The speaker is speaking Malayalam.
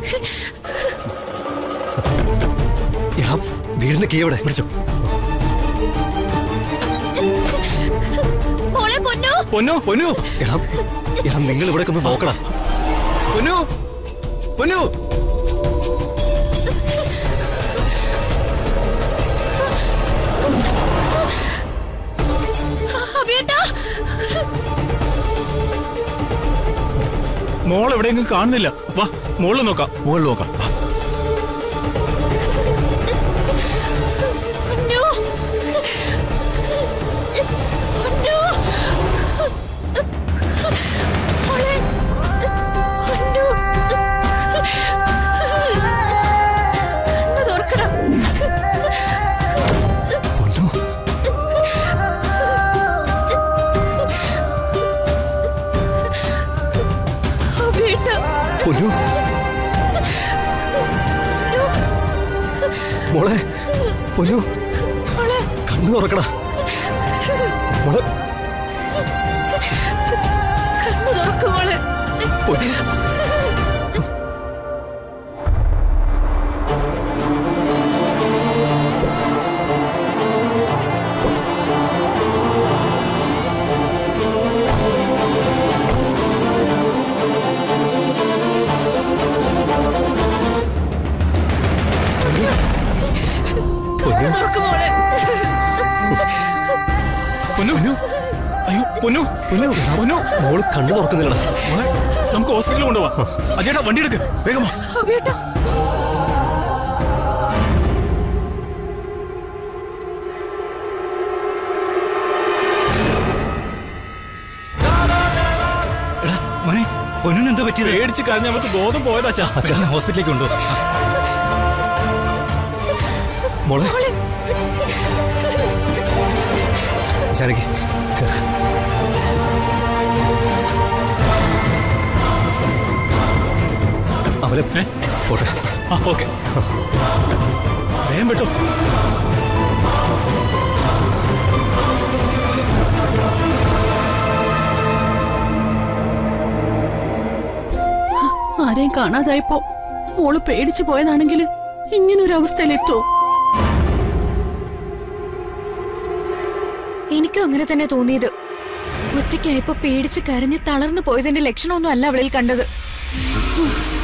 എടാ വീടിന്റെ കീ എവിടെ പിടിച്ചോ മോളെ പൊന്നോ പൊന്നു പൊന്നു എടാ എടാ നിങ്ങൾ ഇവിടെ ഒന്ന് നോക്കടാ പൊന്നു പൊന്നു അഭിയേട്ടാ മോൾ എവിടെയെങ്കിലും കാണുന്നില്ല വാ മുകളിൽ നോക്കാം മുകളിൽ നോക്കാം വാ. പൊന്നോ പൊന്നോ മോളെ പൊന്നോ കണ്ണു തുറക്കണം പൊന്നു അഭിയേട്ടാ പൊന്നു മോളെ പൊന്നു മോളെ കണ്ണു തുറക്കടാ മോളെ കണ്ണു തുറക്കും മോളെ പൊന്നു കണ്ണു തുറക്കും മോളെ പൊന്നു അയ്യോ പൊന്നു പൊന്നു പൊന്നു മോള് കണ്ണു തുറക്കുന്നില്ലടാ മോളെ നമുക്ക് ഹോസ്പിറ്റലിൽ കൊണ്ടുപോവാ അജേട്ടാ വണ്ടി എടുക്ക് വേഗം വാ അഭിയേട്ടാ എടാ മോനെ പൊന്നിന് എന്താ പറ്റിയത് പേടിച്ച് കരഞ്ഞ അവർക്ക് ബോധം പോയതാച്ചാ പെട്ടെന്ന് ഹോസ്പിറ്റലിലേക്ക് കൊണ്ടു മോളെ ജാനകി കേറ്. അവരെ ഏ? പോട്ടെ ആ ഓക്കെ വേഗം വിട്ടോ ആരെയും കാണാതായപ്പോ മോള് പേടിച്ചു പോയതാണെങ്കിൽ ഇങ്ങനൊരു അവസ്ഥയിലെത്തോ എനിക്കും അങ്ങനെ തന്നെ തോന്നിയത് ഒറ്റയ്ക്കായപ്പോ പേടിച്ച് കരഞ്ഞ് തളർന്നു പോയതിന്റെ ലക്ഷണമൊന്നും അല്ല അവളിൽ കണ്ടത്